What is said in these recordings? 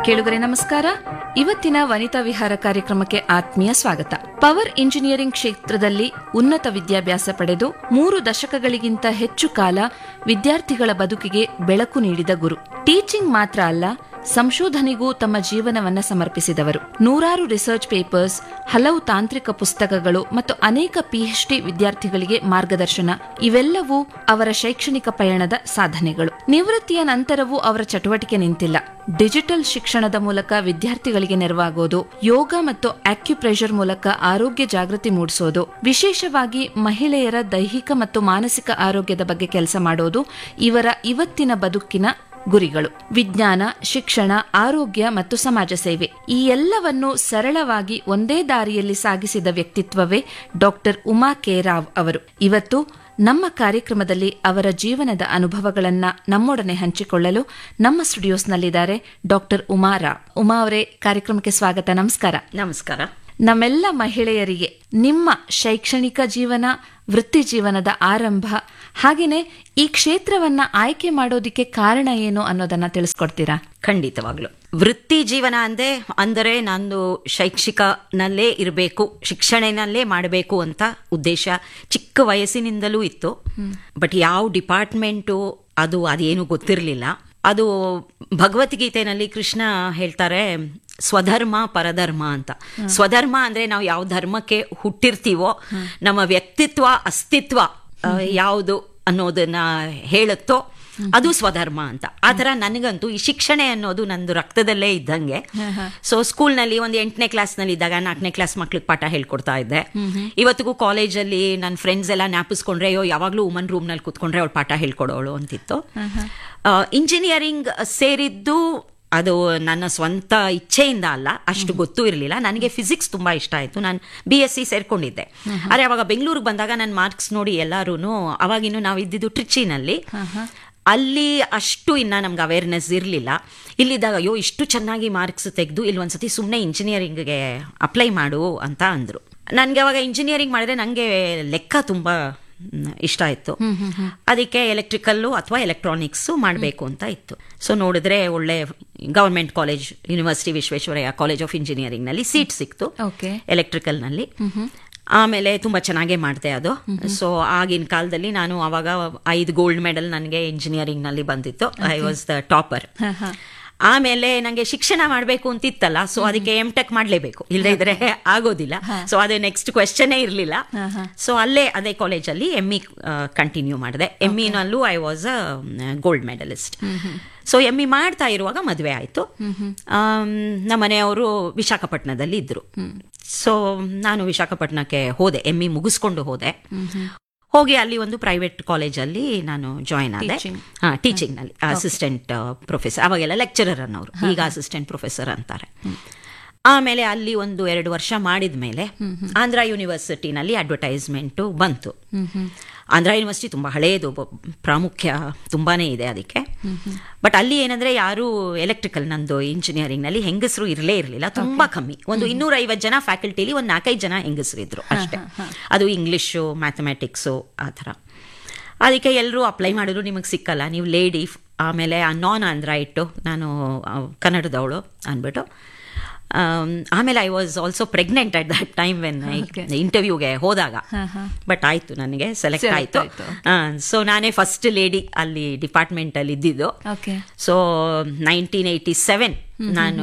ಕೇಳುಗರೆ ನಮಸ್ಕಾರ ಇವತ್ತಿನ ವನಿತಾ ವಿಹಾರ ಕಾರ್ಯಕ್ರಮಕ್ಕೆ ಆತ್ಮೀಯ ಸ್ವಾಗತ ಪವರ್ ಇಂಜಿನಿಯರಿಂಗ್ ಕ್ಷೇತ್ರದಲ್ಲಿ ಉನ್ನತ ವಿದ್ಯಾಭ್ಯಾಸ ಪಡೆದು ಮೂರು ದಶಕಗಳಿಗಿಂತ ಹೆಚ್ಚು ಕಾಲ ವಿದ್ಯಾರ್ಥಿಗಳ ಬದುಕಿಗೆ ಬೆಳಕು ನೀಡಿದ ಗುರು ಟೀಚಿಂಗ್ ಮಾತ್ರ ಅಲ್ಲ ಸಂಶೋಧನೆಗೂ ತಮ್ಮ ಜೀವನವನ್ನ ಸಮರ್ಪಿಸಿದವರು ನೂರಾರು ರಿಸರ್ಚ್ ಪೇಪರ್ಸ್ ಹಲವು ತಾಂತ್ರಿಕ ಪುಸ್ತಕಗಳು ಮತ್ತು ಅನೇಕ ಪಿಎಚ್ಡಿ ವಿದ್ಯಾರ್ಥಿಗಳಿಗೆ ಮಾರ್ಗದರ್ಶನ ಇವೆಲ್ಲವೂ ಅವರ ಶೈಕ್ಷಣಿಕ ಪಯಣದ ಸಾಧನೆಗಳು ನಿವೃತ್ತಿಯ ನಂತರವೂ ಅವರ ಚಟುವಟಿಕೆ ನಿಂತಿಲ್ಲ ಡಿಜಿಟಲ್ ಶಿಕ್ಷಣದ ಮೂಲಕ ವಿದ್ಯಾರ್ಥಿಗಳಿಗೆ ನೆರವಾಗೋದು ಯೋಗ ಮತ್ತು ಆಕ್ಯುಪ್ರೆಷರ್ ಮೂಲಕ ಆರೋಗ್ಯ ಜಾಗೃತಿ ಮೂಡಿಸೋದು ವಿಶೇಷವಾಗಿ ಮಹಿಳೆಯರ ದೈಹಿಕ ಮತ್ತು ಮಾನಸಿಕ ಆರೋಗ್ಯದ ಬಗ್ಗೆ ಕೆಲಸ ಮಾಡೋದು ಇವರ ಇವತ್ತಿನ ಬದುಕಿನ ಗುರಿಗಳು ವಿಜ್ಞಾನ ಶಿಕ್ಷಣ ಆರೋಗ್ಯ ಮತ್ತು ಸಮಾಜ ಸೇವೆ ಈ ಎಲ್ಲವನ್ನು ಸರಳವಾಗಿ ಒಂದೇ ದಾರಿಯಲ್ಲಿ ಸಾಗಿಸಿದ ವ್ಯಕ್ತಿತ್ವವೇ ಡಾಕ್ಟರ್ ಉಮಾ ಕೆ ರಾವ್ ಅವರು ಇವತ್ತು ನಮ್ಮ ಕಾರ್ಯಕ್ರಮದಲ್ಲಿ ಅವರ ಜೀವನದ ಅನುಭವಗಳನ್ನ ನಮ್ಮೊಡನೆ ಹಂಚಿಕೊಳ್ಳಲು ನಮ್ಮ ಸ್ಟುಡಿಯೋಸ್ನಲ್ಲಿದ್ದಾರೆ ಡಾಕ್ಟರ್ ಉಮಾ ರಾವ್ ಉಮಾ ಅವರೇ ಕಾರ್ಯಕ್ರಮಕ್ಕೆ ಸ್ವಾಗತ ನಮಸ್ಕಾರ ನಮಸ್ಕಾರ ನಮ್ಮೆಲ್ಲ ಮಹಿಳೆಯರಿಗೆ ನಿಮ್ಮ ಶೈಕ್ಷಣಿಕ ಜೀವನ ವೃತ್ತಿ ಜೀವನದ ಆರಂಭ ಹಾಗೇನೆ ಈ ಕ್ಷೇತ್ರವನ್ನ ಆಯ್ಕೆ ಮಾಡೋದಿಕ್ಕೆ ಕಾರಣ ಏನು ಅನ್ನೋದನ್ನ ತಿಳಿಸ್ಕೊಡ್ತೀರಾ ಖಂಡಿತವಾಗ್ಲು ವೃತ್ತಿ ಜೀವನ ಅಂದೆ ಅಂದರೆ ನಂದು ಶೈಕ್ಷಿಕನಲ್ಲೇ ಇರಬೇಕು ಶಿಕ್ಷಣನಲ್ಲೇ ಮಾಡಬೇಕು ಅಂತ ಉದ್ದೇಶ ಚಿಕ್ಕ ವಯಸ್ಸಿನಿಂದಲೂ ಇತ್ತು ಬಟ್ ಯಾವ ಡಿಪಾರ್ಟ್ಮೆಂಟು ಅದು ಅದೇನು ಗೊತ್ತಿರಲಿಲ್ಲ ಅದು ಭಗವದ್ಗೀತೆನಲ್ಲಿ ಕೃಷ್ಣ ಹೇಳ್ತಾರೆ ಸ್ವಧರ್ಮ ಪರಧರ್ಮ ಅಂತ ಸ್ವಧರ್ಮ ಅಂದ್ರೆ ನಾವು ಯಾವ ಧರ್ಮಕ್ಕೆ ಹುಟ್ಟಿರ್ತೀವೋ ನಮ್ಮ ವ್ಯಕ್ತಿತ್ವ ಅಸ್ತಿತ್ವ ಆ, ಯಾವುದು ಅನ್ನೋದನ್ನ ಹೇಳುತ್ತೋ ಅದು ಸ್ವಧರ್ಮ ಅಂತ ಆ ಥರ ನನಗಂತೂ ಈ ಶಿಕ್ಷಣ ಅನ್ನೋದು ನಂದು ರಕ್ತದಲ್ಲೇ ಇದ್ದಂಗೆ ಸೊ ಸ್ಕೂಲ್ನಲ್ಲಿ ಒಂದು ಎಂಟನೇ ಕ್ಲಾಸ್ನಲ್ಲಿ ಇದ್ದಾಗ ನಾಲ್ಕನೇ ಕ್ಲಾಸ್ ಮಕ್ಳಿಗೆ ಪಾಠ ಹೇಳ್ಕೊಡ್ತಾ ಇದ್ದೆ ಇವತ್ತಿಗೂ ಕಾಲೇಜಲ್ಲಿ ನನ್ನ ಫ್ರೆಂಡ್ಸ್ ಎಲ್ಲ ಜ್ಞಾಪಿಸ್ಕೊಂಡ್ರೆ ಅಯ್ಯೋ ಯಾವಾಗಲೂ ವುಮನ್ ರೂಮ್ನಲ್ಲಿ ಕೂತ್ಕೊಂಡ್ರೆ ಅವಳು ಪಾಠ ಹೇಳ್ಕೊಡೋಳು ಅಂತಿತ್ತು ಇಂಜಿನಿಯರಿಂಗ್ ಸೇರಿದ್ದು ಅದು ನನ್ನ ಸ್ವಂತ ಇಚ್ಛೆಯಿಂದ ಅಲ್ಲ ಅಷ್ಟು ಗೊತ್ತೂ ಇರಲಿಲ್ಲ ನನಗೆ ಫಿಸಿಕ್ಸ್ ತುಂಬಾ ಇಷ್ಟ ಆಯಿತು ನಾನು ಬಿ ಎಸ್ ಸಿ ಸೇರ್ಕೊಂಡಿದ್ದೆ ಆದರೆ ಅವಾಗ ಬೆಂಗಳೂರಿಗೆ ಬಂದಾಗ ನನ್ನ ಮಾರ್ಕ್ಸ್ ನೋಡಿ ಎಲ್ಲರೂ ಅವಾಗಿನ್ನು ನಾವು ಇದ್ದಿದ್ದು ಟ್ರಿಚಿನಲ್ಲಿ ಅಲ್ಲಿ ಅಷ್ಟು ಇನ್ನ ನಮ್ಗೆ ಅವೇರ್ನೆಸ್ ಇರಲಿಲ್ಲ ಇಲ್ಲಿದ್ದಾಗ ಅಯ್ಯೋ ಇಷ್ಟು ಚೆನ್ನಾಗಿ ಮಾರ್ಕ್ಸ್ ತೆಗೆದು ಇಲ್ಲಿ ಒಂದ್ಸತಿ ಸುಮ್ಮನೆ ಇಂಜಿನಿಯರಿಂಗ್ಗೆ ಅಪ್ಲೈ ಮಾಡು ಅಂತ ಅಂದರು ನನಗೆ ಅವಾಗ ಇಂಜಿನಿಯರಿಂಗ್ ಮಾಡಿದ್ರೆ ನನಗೆ ಲೆಕ್ಕ ತುಂಬ ಮ್, ಇಷ್ಟ ಇತ್ತು ಅದಕ್ಕೆ ಎಲೆಕ್ಟ್ರಿಕಲ್ಲು ಅಥವಾ ಎಲೆಕ್ಟ್ರಾನಿಕ್ಸು ಮಾಡಬೇಕು ಅಂತ ಇತ್ತು ಸೊ ನೋಡಿದ್ರೆ ಒಳ್ಳೆ government college university Visvesvaraya college of ಇಂಜಿನಿಯರಿಂಗ್ನಲ್ಲಿ ಸೀಟ್ ಸಿಕ್ತು ಓಕೆ ಎಲೆಕ್ಟ್ರಿಕಲ್ನಲ್ಲಿ ಆಮೇಲೆ ತುಂಬಾ ಚೆನ್ನಾಗೇ ಮಾಡಿದೆ ಅದು ಸೊ ಆಗಿನ ಕಾಲದಲ್ಲಿ ನಾನು ಅವಾಗ ಐದು ಗೋಲ್ಡ್ ಮೆಡಲ್ ನನಗೆ ಇಂಜಿನಿಯರಿಂಗ್ ನಲ್ಲಿ ಬಂದಿತ್ತು ಐ ವಾಸ್ ದ ಟಾಪರ್ ಆಮೇಲೆ ನಂಗೆ ಶಿಕ್ಷಣ ಮಾಡಬೇಕು ಅಂತಿತ್ತಲ್ಲ ಸೊ ಅದಕ್ಕೆ ಎಂ ಟೆಕ್ ಮಾಡಲೇಬೇಕು ಇಲ್ಲದೆ ಇದ್ರೆ ಆಗೋದಿಲ್ಲ ಸೊ ಅದು ನೆಕ್ಸ್ಟ್ ಕ್ವೆಶನೇ ಇರಲಿಲ್ಲ ಸೊ ಅಲ್ಲೇ ಅದೇ ಕಾಲೇಜಲ್ಲಿ ಎಮ್ ಇ ಕಂಟಿನ್ಯೂ ಮಾಡಿದೆ ಎಮ್ ಇನಲ್ಲೂ I was a gold medalist so M E ಮಾಡ್ತಾ ಇರುವಾಗ ಮದುವೆ ಆಯಿತು ನಮ್ಮ ಮನೆಯವರು ವಿಶಾಖಪಟ್ಟಣದಲ್ಲಿ ಇದ್ರು ಸೊ ನಾನು ವಿಶಾಖಪಟ್ಟಣಕ್ಕೆ ಹೋದೆ ಎಮ್ ಇ ಮುಗಿಸ್ಕೊಂಡು ಹೋದೆ ಹೋಗಿ ಅಲ್ಲಿ ಒಂದು ಪ್ರೈವೇಟ್ ಕಾಲೇಜಲ್ಲಿ ನಾನು ಜಾಯ್ನ್ ಆದೆ Teaching. ಹಾ ಟೀಚಿಂಗ್ ನಲ್ಲಿ ಅಸಿಸ್ಟೆಂಟ್ ಪ್ರೊಫೆಸರ್ ಅವಾಗೆಲ್ಲ ಲೆಕ್ಚರರ್ ಅನ್ನೋರು ಈಗ ಅಸಿಸ್ಟೆಂಟ್ ಪ್ರೊಫೆಸರ್ ಅಂತಾರೆ ಆಮೇಲೆ ಅಲ್ಲಿ ಒಂದು ಎರಡು ವರ್ಷ ಮಾಡಿದ ಮೇಲೆ ಆಂಧ್ರ ಯೂನಿವರ್ಸಿಟಿನಲ್ಲಿ ಅಡ್ವರ್ಟೈಸ್ಮೆಂಟು ಬಂತು ಆಂಧ್ರ ಯೂನಿವರ್ಸಿಟಿ ತುಂಬಾ ಹಳೆಯದು ಬ- ಪ್ರಾಮುಖ್ಯ ತುಂಬಾನೇ ಇದೆ ಅದಕ್ಕೆ ಬಟ್ ಅಲ್ಲಿ ಏನಂದ್ರೆ ಯಾರು ಎಲೆಕ್ಟ್ರಿಕಲ್ ನಂದು ಇಂಜಿನಿಯರಿಂಗ್ ನಲ್ಲಿ ಹೆಂಗಸರು ಇರಲೇ ಇರಲಿಲ್ಲ ತುಂಬಾ ಕಮ್ಮಿ ಒಂದು ಇನ್ನೂರ ಐವತ್ತು ಜನ ಫ್ಯಾಕಲ್ಟಿಲಿ ಒಂದು ನಾಲ್ಕೈದು ಜನ ಹೆಂಗಸರು ಇದ್ರು ಅಷ್ಟೇ ಅದು ಇಂಗ್ಲಿಷು ಮ್ಯಾಥಮೆಟಿಕ್ಸು ಆ ಥರ ಅದಕ್ಕೆ ಎಲ್ಲರೂ ಅಪ್ಲೈ ಮಾಡಿದ್ರು ನಿಮಗೆ ಸಿಕ್ಕಲ್ಲ ನೀವು ಲೇಡಿ ಆಮೇಲೆ ನಾನ್ ಆಂಧ್ರ ಇಟ್ಟು ನಾನು ಆ, ಕನ್ನಡದವಳು ಅಂದ್ಬಿಟ್ಟು ಆಮ್, ಆಮೇಲೆ I was also pregnant at that time when Okay. ಇಂಟರ್ವ್ಯೂಗೆ ಹೋದಾಗ ಬಟ್ ಆಯ್ತು ನನಗೆ ಸೆಲೆಕ್ಟ್ Select ಆಯ್ತು ಆಯ್ತು. ಸೊ ನಾನೇ ಫಸ್ಟ್ ಲೇಡಿ ಅಲ್ಲಿ ಡಿಪಾರ್ಟ್ಮೆಂಟ್ ಅಲ್ಲಿ ಇದ್ದಿದ್ದು okay so nineteen eighty seven ನಾನು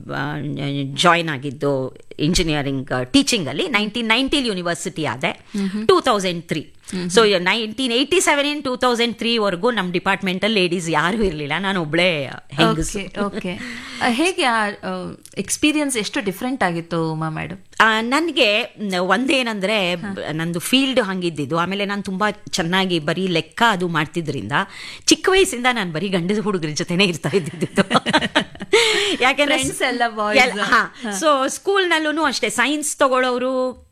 ಜಾಯ್ನ್ ಆಗಿದ್ದು ಇಂಜಿನಿಯರಿಂಗ್ ಟೀಚಿಂಗ್ ಅಲ್ಲಿ ನೈನ್ಟೀನ್ ನೈನ್ಟೀನ್ ಯೂನಿವರ್ಸಿಟಿ ಆದೆ two thousand three so nineteen eighty seven in two thousand three ವರ್ಗೂ ನಮ್ಮ ಡಿಪಾರ್ಟ್ಮೆಂಟ್ ಅಲ್ಲಿ ಲೇಡೀಸ್ ಯಾರು ಇರಲಿಲ್ಲ ನಾನು ಒಬ್ಳೆ ಹೆಂಗಸು ಓಕೆ ಹೇಗೆ ಆ ಎಕ್ಸ್ಪೀರಿಯನ್ಸ್ ಎಷ್ಟು ಡಿಫ್ರೆಂಟ್ ಆಗಿತ್ತು ಉಮಾ ಮೇಡಮ್ ನನಗೆ ಒಂದೇನಂದ್ರೆ ಬ- ನಂದು ಫೀಲ್ಡ್ ಹಂಗಿದ್ದಿದ್ದು ಆಮೇಲೆ ನಾನು ತುಂಬಾ ಚೆನ್ನಾಗಿ ಬರೀ ಲೆಕ್ಕ ಅದು ಮಾಡ್ತಿದ್ರಿಂದ ಚಿಕ್ಕ ವಯಸ್ಸಿಂದ ನಾನು ಬರೀ ಗಂಡದ ಹುಡುಗರ ಜೊತೆನೆ ಇರ್ತಾ ಇದ್ದಿದ್ದು ಯಾಕೆಂದ್ರೆ Friends ಎಲ್ಲ boys. ಸೊ ಸ್ಕೂಲ್ನಲ್ಲೂ ಅಷ್ಟೇ ಸೈನ್ಸ್ ತಗೊಳ್ಳೋರು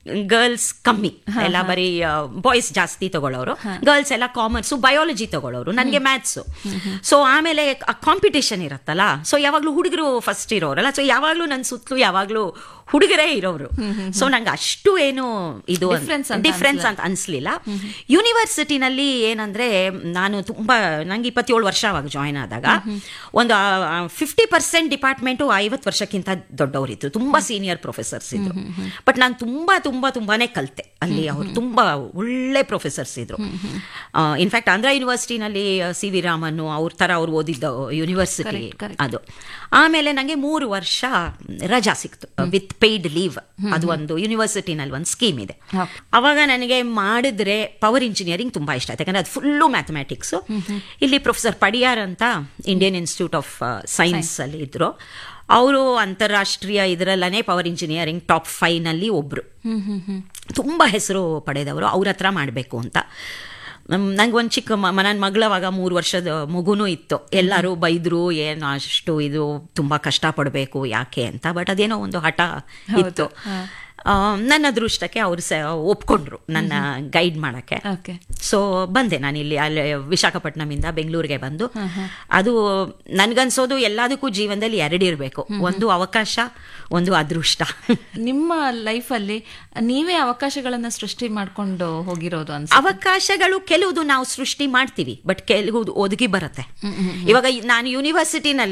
ಗರ್ಲ್ಸ್ ಕಮ್ಮಿ ಎಲ್ಲ ಬರೀ ಬಾಯ್ಸ್ ಜಾಸ್ತಿ ತಗೊಳ್ಳೋರು ಗರ್ಲ್ಸ್ ಎಲ್ಲ ಕಾಮರ್ಸ್ ಬಯಾಲಜಿ ತಗೊಳ್ಳೋರು ನನಗೆ ಮ್ಯಾಥ್ಸ್ ಸೊ ಆಮೇಲೆ ಕಾಂಪಿಟೇಷನ್ ಇರುತ್ತಲ್ಲ ಸೊ ಯಾವಾಗ್ಲೂ ಹುಡುಗರು ಫಸ್ಟ್ ಇರೋರಲ್ಲ ಸೊ ಯಾವಾಗ್ಲೂ ನನ್ನ ಸುತ್ತಲೂ ಯಾವಾಗ್ಲೂ ಹುಡುಗರೇ ಇರೋರು ಸೊ ನಂಗೆ ಅಷ್ಟು ಏನು ಇದು Difference ಅಂತ ಡಿಫ್ರೆನ್ಸ್ ಅಂತ ಅನ್ಸ್ಲಿಲ್ಲ ಯೂನಿವರ್ಸಿಟಿನಲ್ಲಿ ಏನಂದ್ರೆ ನಾನು ತುಂಬಾ ನಂಗೆ ಇಪ್ಪತ್ತೇಳು ವರ್ಷ ಅವಾಗ ಜಾಯ್ನ್ ಆದಾಗ ಒಂದು ಫಿಫ್ಟಿ ಪರ್ಸೆಂಟ್ ಡಿಪಾರ್ಟ್ಮೆಂಟು ಐವತ್ತು ವರ್ಷಕ್ಕಿಂತ ದೊಡ್ಡವರಿದ್ರು ತುಂಬಾ ಸೀನಿಯರ್ ಪ್ರೊಫೆಸರ್ಸ್ ಇದ್ರು ಬಟ್ ನಾನು ತುಂಬಾ ತುಂಬಾ ತುಂಬಾನೇ ಕಲಿತೆ ಅಲ್ಲಿ ಅವ್ರು ತುಂಬಾ ಒಳ್ಳೆ ಪ್ರೊಫೆಸರ್ಸ್ ಇದ್ರು ಇನ್ಫ್ಯಾಕ್ಟ್ ಆಂಧ್ರ ಯೂನಿವರ್ಸಿಟಿನಲ್ಲಿ ಸಿ ವಿ ರಾಮನ್ ಅವ್ರ ತರ ಅವ್ರು ಓದಿದ್ದ ಯೂನಿವರ್ಸಿಟಿ Correct, correct. ಅದು ಆಮೇಲೆ ನನಗೆ ಮೂರು ವರ್ಷ ರಜಾ ಸಿಕ್ತು ವಿತ್ ಪೇಯ್ಡ್ ಲೀವ್ ಅದು ಒಂದು ಯೂನಿವರ್ಸಿಟಿನಲ್ಲಿ ಒಂದು ಸ್ಕೀಮ್ ಇದೆ Okay. ಅವಾಗ ನನಗೆ ಮಾಡಿದ್ರೆ ಪವರ್ ಇಂಜಿನಿಯರಿಂಗ್ ತುಂಬಾ ಇಷ್ಟ ಆಯ್ತು ಯಾಕಂದ್ರೆ ಅದು ಫುಲ್ಲು ಮ್ಯಾಥಮೆಟಿಕ್ಸ್ ಇಲ್ಲಿ ಪ್ರೊಫೆಸರ್ ಪಡಿಯಾರ್ ಅಂತ ಇಂಡಿಯನ್ ಇನ್ಸ್ಟಿಟ್ಯೂಟ್ ಆಫ್ ಸೈನ್ಸ್ ಅಲ್ಲಿ ಇದ್ರು ಅವರು ಅಂತಾರಾಷ್ಟ್ರೀಯ ಇದರಲ್ಲೇ ಪವರ್ ಇಂಜಿನಿಯರಿಂಗ್ ಟಾಪ್ ಫೈವ್ ನಲ್ಲಿ ಒಬ್ರು ತುಂಬಾ ಹೆಸರು ಪಡೆದವರು ಅವ್ರ ಹತ್ರ ಮಾಡಬೇಕು ಅಂತ ನಂಗೆ ಒಂದು ಚಿಕ್ಕ ನನ್ನ ಮಗಳವಾಗ ಮೂರು ವರ್ಷದ ಮಗುನೂ ಇತ್ತು ಎಲ್ಲರೂ ಬೈದ್ರು ಏನು ಅಷ್ಟು ಇದು ತುಂಬಾ ಕಷ್ಟಪಡಬೇಕು ಯಾಕೆ ಅಂತ ಬಟ್ ಅದೇನೋ ಒಂದು ಹಠ ಇತ್ತು ಆ, ನನ್ನ ಅದೃಷ್ಟಕ್ಕೆ ಅವರು ಸ ಒಪ್ಕೊಂಡ್ರು ನನ್ನ ಗೈಡ್ ಮಾಡಕ್ಕೆ ಓಕೆ ಸೊ ಬಂದೆ ನಾನು ಇಲ್ಲಿ ಅಲ್ಲಿ ವಿಶಾಖಪಟ್ಟಣಮಿಂದ ಬೆಂಗಳೂರಿಗೆ ಬಂದು ಅದು ನನ್ಗನ್ಸೋದು ಎಲ್ಲದಕ್ಕೂ ಜೀವನದಲ್ಲಿ ಎರಡಿರಬೇಕು ಒಂದು ಅವಕಾಶ ಒಂದು ಅದೃಷ್ಟ ನಿಮ್ಮ ಲೈಫಲ್ಲಿ ನೀವೇ ಅವಕಾಶಗಳನ್ನ ಸೃಷ್ಟಿ ಮಾಡ್ಕೊಂಡು ಹೋಗಿರೋದು ಅನ್ಸ ಅವಕಾಶಗಳು ಕೆಲವುದು ನಾವು ಸೃಷ್ಟಿ ಮಾಡ್ತೀವಿ ಬಟ್ ಕೆಲವು ಒದಗಿ ಬರುತ್ತೆ ಇವಾಗ ನಾನು ಯೂನಿವರ್ಸಿಟಿನಲ್ಲಿ